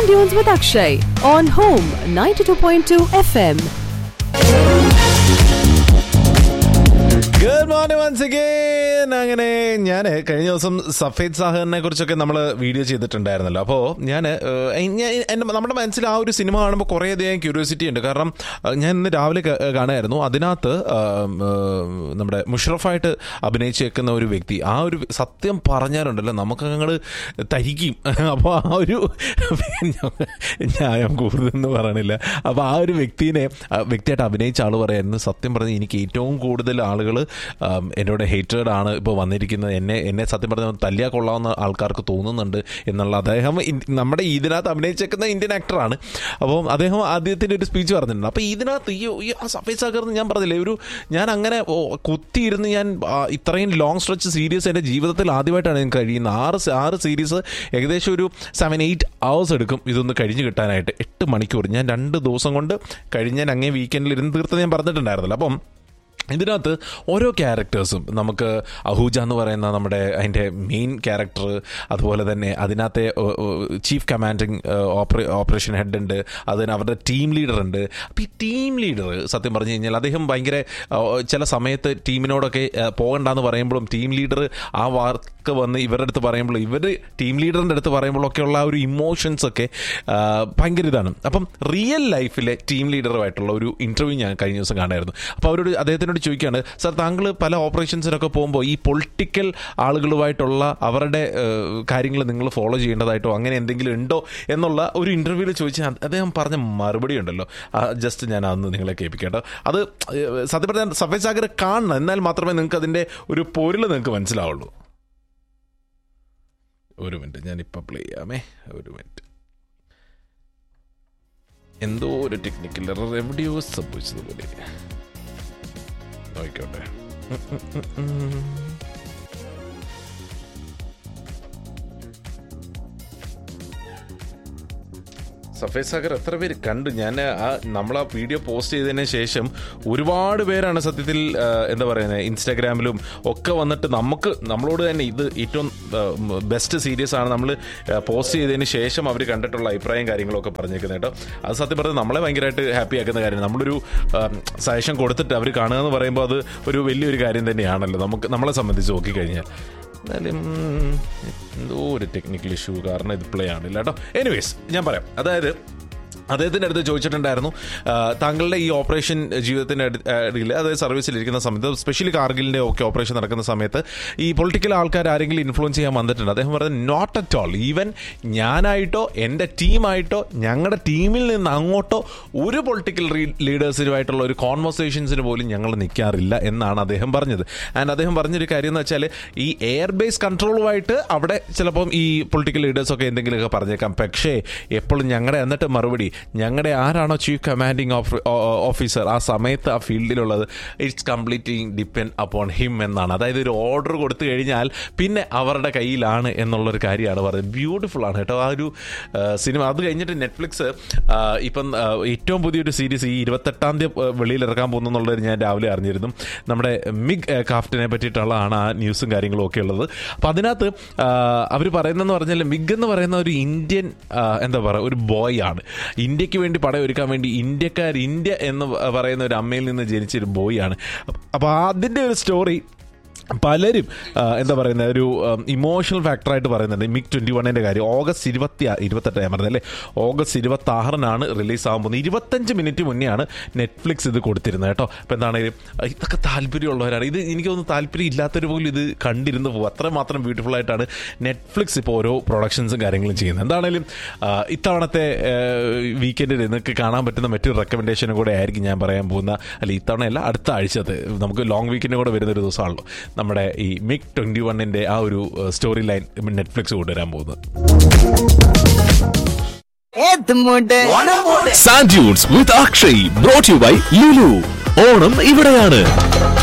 Sand Dunes with Akshay on Home 92.2 FM. Good morning once again അങ്ങനെ ഞാൻ കഴിഞ്ഞ ദിവസം സഫേദ് സാഹറിനെ കുറിച്ചൊക്കെ നമ്മൾ വീഡിയോ ചെയ്തിട്ടുണ്ടായിരുന്നല്ലോ അപ്പോൾ ഞാൻ എൻ്റെ നമ്മുടെ മനസ്സിൽ ആ ഒരു സിനിമ കാണുമ്പോൾ കുറേയധികം ക്യൂരിയോസിറ്റി ഉണ്ട് കാരണം ഏഹ്, ഞാൻ ഇന്ന് രാവിലെ ക- കാണുമായിരുന്നു അതിനകത്ത് ഏഹ്, ഏഹ്, നമ്മുടെ മുഷറഫായിട്ട് അഭിനയിച്ചേക്കുന്ന ഒരു വ്യക്തി ആ ഒരു സത്യം പറഞ്ഞാലുണ്ടല്ലോ നമുക്ക് അങ്ങോട്ട് തരിക്കും അപ്പോൾ ആ ഒരു ന്യായം കൂടുതലെന്ന് പറയണില്ല അപ്പോൾ ആ ഒരു വ്യക്തിനെ ആ വ്യക്തിയായിട്ട് അഭിനയിച്ച ആൾ പറയായിരുന്നു സത്യം പറഞ്ഞ് എനിക്ക് ഏറ്റവും കൂടുതൽ ആളുകൾ എന്നോട് ഹേറ്റഡ് ആണ് ഇപ്പോൾ വന്നിരിക്കുന്നത് എന്നെ എന്നെ സത്യം പറഞ്ഞ തല്ലിയാ കൊള്ളാവുന്ന ആൾക്കാർക്ക് തോന്നുന്നുണ്ട് എന്നുള്ള അദ്ദേഹം ഇൻ- നമ്മുടെ ഇതിനകത്ത് അഭിനയിച്ചേക്കുന്ന ഇന്ത്യൻ ആക്ടറാണ് അപ്പോൾ അദ്ദേഹം ആദ്യത്തിൻ്റെ ഒരു സ്പീച്ച് പറഞ്ഞിട്ടുണ്ട് അപ്പോൾ ഇതിനകത്ത് ഈ ഈ ആ സഫേദ് സാഗർ എന്ന് ഞാൻ പറഞ്ഞില്ലേ ഒരു ഞാൻ അങ്ങനെ ഓ, കുത്തിയിരുന്ന് ഞാൻ ആ, ഇത്രയും ലോങ് സ്ട്രെച്ച് സീരീസ് എൻ്റെ ജീവിതത്തിൽ ആദ്യമായിട്ടാണ് ഞാൻ കഴിയുന്നത് ആറ് സ- ആറ് സീരീസ് ഏകദേശം ഒരു സെവൻ എയ്റ്റ് അവേഴ്സ് എടുക്കും ഇതൊന്ന് കഴിഞ്ഞ് കിട്ടാനായിട്ട് എട്ട് മണിക്കൂർ ഞാൻ രണ്ട് ദിവസം കൊണ്ട് കഴിഞ്ഞ അങ്ങേ വീക്കെൻഡിൽ ഇരുന്ന് തീർത്ത് ഞാൻ പറഞ്ഞിട്ടുണ്ടായിരുന്നല്ലോ അപ്പം ഇതിനകത്ത് ഓരോ ക്യാരക്ടേഴ്സും നമുക്ക് അഹൂജ എന്ന് പറയുന്ന നമ്മുടെ അതിൻ്റെ മെയിൻ ക്യാരക്ടർ അതുപോലെ തന്നെ അതിനകത്തെ ചീഫ് കമാൻഡിങ് ഓപ്പറേഷൻ ഹെഡ് ഉണ്ട് അതിന് അവരുടെ ടീം ലീഡർ ഉണ്ട് അപ്പോൾ ഈ ടീം ലീഡർ സത്യം പറഞ്ഞു കഴിഞ്ഞാൽ അദ്ദേഹം ഭയങ്കര ആ, ചില സമയത്ത് ടീമിനോടൊക്കെ ആ, പോകണ്ടെന്ന് പറയുമ്പോഴും ടീം ലീഡർ ആ വാർക്ക് വന്ന് ഇവരുടെ അടുത്ത് പറയുമ്പോൾ ഇവർ ടീം ലീഡറിൻ്റെ അടുത്ത് പറയുമ്പോഴൊക്കെ ഉള്ള ആ ഒരു ഇമോഷൻസ് ഒക്കെ ആ, ഭയങ്കര ഇതാണ് അപ്പം റിയൽ ലൈഫിലെ ടീം ലീഡറുമായിട്ടുള്ള ഒരു ഇൻ്റർവ്യൂ ഞാൻ കഴിഞ്ഞ ദിവസം കാണായിരുന്നു അപ്പോൾ അവരോട് അദ്ദേഹത്തിനോട് ചോദിക്കുകയാണ് സാർ താങ്കൾ പല ഓപ്പറേഷൻസിനൊക്കെ പോകുമ്പോൾ ഈ പൊളിറ്റിക്കൽ ആളുകളുമായിട്ടുള്ള അവരുടെ കാര്യങ്ങൾ നിങ്ങൾ ഫോളോ ചെയ്യേണ്ടതായിട്ടോ അങ്ങനെ എന്തെങ്കിലും ഉണ്ടോ എന്നുള്ള ഒരു ഇൻ്റർവ്യൂവിൽ ചോദിച്ചാൽ അദ്ദേഹം പറഞ്ഞ മറുപടി ഉണ്ടല്ലോ ജസ്റ്റ് ഞാൻ അന്ന് നിങ്ങളെ കേൾപ്പിക്കേട്ടോ അത് ഏഹ്, സത്യം പറഞ്ഞാൽ സഫേദ് സാഗർ കാണണം എന്നാൽ മാത്രമേ നിങ്ങൾക്ക് അതിൻ്റെ ഒരു പൊരുൾ നിങ്ങൾക്ക് മനസ്സിലാവുള്ളൂ ഒരു മിനിറ്റ് ഞാൻ ഇപ്പം പ്ലേ ചെയ്യാമേ ഒരു മിനിറ്റ് എന്തോ ഒരു ടെക്നിക്കൽ എറർ എവിടെയോ സംഭവിച്ചതുപോലെ നോക്കിക്കോട്ടെ സഫേദ് സാഗർ എത്ര പേര് കണ്ടു ഞാൻ ആ നമ്മൾ ആ വീഡിയോ പോസ്റ്റ് ചെയ്തതിന് ശേഷം ഒരുപാട് പേരാണ് സത്യത്തിൽ ആ, എന്താ പറയുന്നത് ഇൻസ്റ്റാഗ്രാമിലും ഒക്കെ വന്നിട്ട് നമുക്ക് നമ്മളോട് തന്നെ ഇത് ഏറ്റവും ബെസ്റ്റ് സീരീസ് ആണ് നമ്മൾ പോസ്റ്റ് ചെയ്തതിന് ശേഷം അവർ കണ്ടിട്ടുള്ള അഭിപ്രായം കാര്യങ്ങളൊക്കെ പറഞ്ഞേക്കുന്നത് കേട്ടോ അത് സത്യം പറഞ്ഞാൽ നമ്മളെ ഭയങ്കരമായിട്ട് ഹാപ്പി ആക്കുന്ന കാര്യം നമ്മളൊരു സജഷൻ കൊടുത്തിട്ട് അവർ കാണുക എന്ന് പറയുമ്പോൾ അത് ഒരു വലിയൊരു കാര്യം തന്നെയാണല്ലോ നമുക്ക് നമ്മളെ സംബന്ധിച്ച് നോക്കിക്കഴിഞ്ഞാൽ എന്നാലും ഉം, എന്തോ ഒരു ടെക്നിക്കൽ ഇഷ്യൂ കാരണം ഇത് പ്ലേ ആണില്ല കേട്ടോ എനിവേസ് ഞാൻ പറയാം അതായത് അദ്ദേഹത്തിൻ്റെ അടുത്ത് ചോദിച്ചിട്ടുണ്ടായിരുന്നു ആ, താങ്കളുടെ ഈ ഓപ്പറേഷൻ ജീവിതത്തിൻ്റെ ഇടയിൽ അതായത് സർവീസിലിരിക്കുന്ന സമയത്ത് സ്പെഷ്യലി കാർഗിലിൻ്റെ ഒക്കെ ഓപ്പറേഷൻ നടക്കുന്ന സമയത്ത് ഈ പൊളിറ്റിക്കൽ ആൾക്കാർ ആരെങ്കിലും ഇൻഫ്ലുവൻസ് ചെയ്യാൻ വന്നിട്ടുണ്ട് അദ്ദേഹം പറഞ്ഞത് നോട്ട് അറ്റ് ഓൾ ഈവൻ ഞാനായിട്ടോ എൻ്റെ ടീമായിട്ടോ ഞങ്ങളുടെ ടീമിൽ നിന്ന് അങ്ങോട്ടോ ഒരു പൊളിറ്റിക്കൽ ലീഡേഴ്സിനുമായിട്ടുള്ള ഒരു കോൺവെർസേഷൻസിന് പോലും ഞങ്ങൾ നിൽക്കാറില്ല എന്നാണ് അദ്ദേഹം പറഞ്ഞത് ആൻഡ് അദ്ദേഹം പറഞ്ഞൊരു കാര്യം എന്ന് വെച്ചാൽ ഈ എയർ ബേസ് കൺട്രോളുമായിട്ട് അവിടെ ചിലപ്പം ഈ പൊളിറ്റിക്കൽ ലീഡേഴ്സൊക്കെ എന്തെങ്കിലുമൊക്കെ പറഞ്ഞേക്കാം പക്ഷേ എപ്പോഴും ഞങ്ങളുടെ എന്നിട്ട് മറുപടി ഞങ്ങളുടെ ആരാണോ ചീഫ് കമാൻഡിങ് ഓഫീസർ ആ സമയത്ത് ആ ഫീൽഡിലുള്ളത് it's completing depend upon him എന്നാണ് അതായത് ഒരു ഓർഡർ കൊടുത്തു കഴിഞ്ഞാൽ പിന്നെ അവരുടെ കയ്യിലാണ് എന്നുള്ളൊരു കാര്യമാണ് പറയുന്നത് ബ്യൂട്ടിഫുൾ ആണ് കേട്ടോ ആ ഒരു ആ, സിനിമ അത് കഴിഞ്ഞിട്ട് നെറ്റ്ഫ്ലിക്സ് ആ, ഇപ്പം ആ, ഏറ്റവും പുതിയൊരു സീരീസ് ഈ ഇരുപത്തെട്ടാം തീയതി ആ, വെളിയിലിറക്കാൻ പോകുന്നു എന്നുള്ളത് ഞാൻ രാവിലെ അറിഞ്ഞിരുന്നു നമ്മുടെ മിഗ് ആ, കാഫ്റ്റിനെ പറ്റിയിട്ടുള്ളതാണ് ആ ന്യൂസും കാര്യങ്ങളും ഒക്കെ ഉള്ളത് അപ്പോൾ അതിനകത്ത് അവർ പറയുന്നതെന്ന് പറഞ്ഞാൽ മിഗ് എന്ന് പറയുന്ന ഒരു ഇന്ത്യൻ ആ, എന്താ പറയുക ഒരു ബോയ് ആണ് ഇന്ത്യക്ക് വേണ്ടി പടം ഒരുക്കാൻ വേണ്ടി ഇന്ത്യക്കാർ ഇന്ത്യ എന്ന് പറയുന്ന ഒരു അമ്മയിൽ നിന്ന് ജനിച്ച ഒരു ബോയ് ആണ് അപ്പോൾ അതിൻ്റെ ഒരു സ്റ്റോറി പലരും ആ, എന്താ പറയുന്ന ഒരു ഇമോഷണൽ ഫാക്ടറായിട്ട് പറയുന്നുണ്ട് മിഗ് ട്വൻറ്റി വണ്ണിൻ്റെ കാര്യം ഓഗസ്റ്റ് ഇരുപത്തി ഇരുപത്തെട്ട് ഞാൻ പറഞ്ഞത് അല്ലേ ഓഗസ്റ്റ് ഇരുപത്തി ആറിനാണ് റിലീസ് ആകാൻ പോകുന്നത് ഇരുപത്തഞ്ച് മിനിറ്റ് മുന്നെയാണ് നെറ്റ്ഫ്ലിക്സ് ഇത് കൊടുത്തിരുന്നത് കേട്ടോ അപ്പോൾ എന്താണെങ്കിലും ഇതൊക്കെ താല്പര്യമുള്ളവരാണ് ഇത് എനിക്കൊന്നും താല്പര്യം ഇല്ലാത്തവർ പോലും ഇത് കണ്ടിരുന്ന് പോകും അത്രമാത്രം ബ്യൂട്ടിഫുൾ ആയിട്ടാണ് നെറ്റ്ഫ്ലിക്സ് ഇപ്പോൾ ഓരോ പ്രൊഡക്ഷൻസും കാര്യങ്ങളും ചെയ്യുന്നത് എന്താണെങ്കിലും ആ, ഇത്തവണത്തെ വീക്കെൻഡിൽ നിങ്ങൾക്ക് കാണാൻ പറ്റുന്ന മറ്റൊരു റെക്കമെൻഡേഷനും കൂടെ ആയിരിക്കും ഞാൻ പറയാൻ പോകുന്ന അല്ല ഇത്തവണയല്ല അടുത്ത ആഴ്ചത്തെ നമുക്ക് ലോങ് വീക്കെൻഡ് കൂടെ വരുന്ന ഒരു ദിവസമാണല്ലോ നമ്മുടെ ഈ മിഗ് ട്വൻറ്റി വണ്ണിൻ്റെ ആ ഒരു സ്റ്റോറി ലൈൻ നെറ്റ്ഫ്ലിക്സ് കൊണ്ടുവരാൻ പോകുന്നത് ഏത് mood sand dunes with Akshay brought you by Lulu Onam ഇവിടെയാണ്